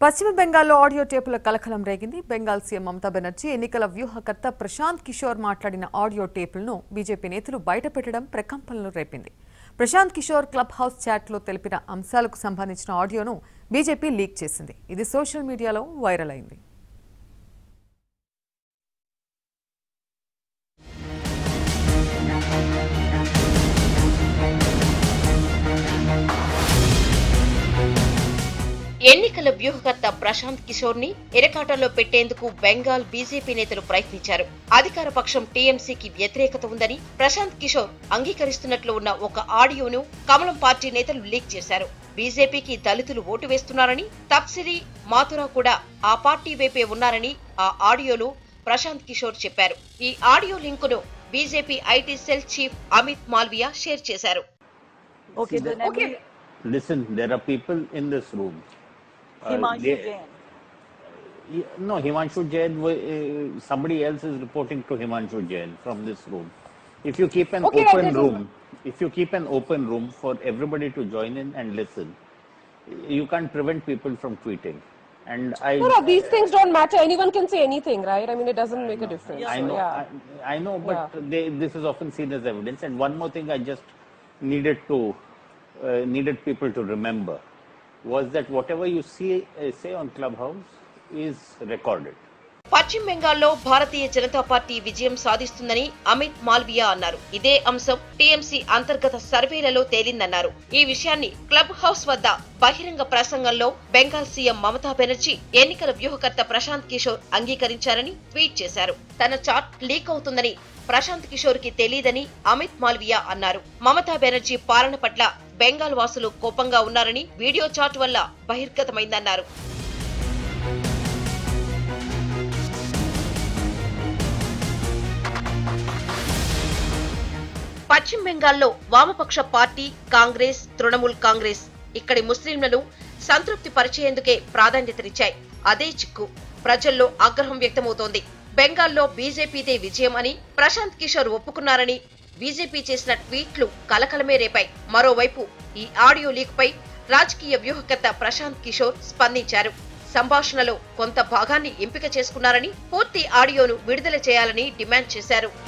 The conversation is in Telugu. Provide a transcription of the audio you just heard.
పశ్చిమ బెంగాల్లో ఆడియో టేపుల కలకలం రేగింది బెంగాల్ సీఎం మమతా బెనర్జీ ఎన్నికల వ్యూహకర్త ప్రశాంత్ కిషోర్ మాట్లాడిన ఆడియో టేపులను బీజేపీ నేతలు బయటపెట్టడం ప్రకంపనలు రేపింది ప్రశాంత్ కిషోర్ క్లబ్ హౌస్ చాట్లో తెలిపిన అంశాలకు సంబంధించిన ఆడియోను బీజేపీ లీక్ చేసింది ఇది సోషల్ మీడియాలో వైరల్ అయింది ఎన్నికల వ్యూహకర్త ప్రశాంత్ కిషోర్ ని ఇరకాటంలో పెట్టేందుకు బెంగాల్ బీజేపీ నేతలు ప్రయత్నించారు అధికార పక్షం టీఎంసీకి వ్యతిరేకత ఉందని ప్రశాంత్ కిషోర్ అంగీకరిస్తున్నట్లు ఉన్న ఒక ఆడియోను కమలం పార్టీ నేతలు లీక్ చేశారు బీజేపీకి దళితులు ఓటు వేస్తున్నారని తప్సిరి మాథురా కూడా ఆ పార్టీ వైపే ఉన్నారని ఆ ఆడియోలో ప్రశాంత్ కిషోర్ చెప్పారు ఈ ఆడియో లింకును BJP IT cell chief Amit Malviya share చేశారు Okay, See, then the- okay. Listen, there are people in this room. Uh, Himanshu they- Jain. Yeah, No, Himanshu Jain, wa- uh, somebody else is reporting to Himanshu Jain from this room. If you keep an Okay, I open get it. room, if you keep an open room for everybody to join in and listen, you can't prevent people from tweeting. And I, No, no, these things don't matter. Anyone can say anything, right? I mean, it doesn't make a difference. I So, know, yeah. I, I know, but Yeah. they, this is often seen as evidence. And one more thing, I just needed to uh, needed people to remember was that whatever you see uh, say on Clubhouse is recorded. పశ్చిమ బెంగాల్లో భారతీయ జనతా పార్టీ విజయం సాధిస్తుందని అమిత్ మాల్వియా అన్నారు ఇదే అంశం టీఎంసీ అంతర్గత సర్వేలలో తేలిందన్నారు ఈ విషయాన్ని క్లబ్ హౌస్ వద్ద బహిరంగ ప్రసంగంలో బెంగాల్ సీఎం మమతా బెనర్జీ ఎన్నికల వ్యూహకర్త ప్రశాంత్ కిషోర్ అంగీకరించారని ట్వీట్ చేశారు తన చాట్ లీక్ అవుతుందని ప్రశాంత్ కిషోర్ కి తెలియదని అమిత్ మాల్వియా అన్నారు మమతా బెనర్జీ పాలన పట్ల బెంగాల్ వాసులు కోపంగా ఉన్నారని వీడియో చాట్ వల్ల బహిర్గతమైందన్నారు పశ్చిమ బెంగాల్లో వామపక్ష పార్టీ కాంగ్రెస్ తృణమూల్ కాంగ్రెస్ ఇక్కడి ముస్లింలను సంతృప్తి పరిచేందుకే ప్రాధాన్యతనిచ్చాయి అదే చిక్కు ప్రజల్లో ఆగ్రహం వ్యక్తమవుతోంది బెంగాల్లో బీజేపీదే విజయం అని ప్రశాంత్ కిషోర్ ఒప్పుకున్నారని బీజేపీ చేసిన ట్వీట్లు కలకలమే రేపాయి మరోవైపు ఈ ఆడియో లీక్ పై రాజకీయ వ్యూహకర్త ప్రశాంత్ కిషోర్ స్పందించారు సంభాషణలో కొంత భాగాన్ని ఎంపిక చేసుకున్నారని పూర్తి ఆడియోను విడుదల చేయాలని డిమాండ్ చేశారు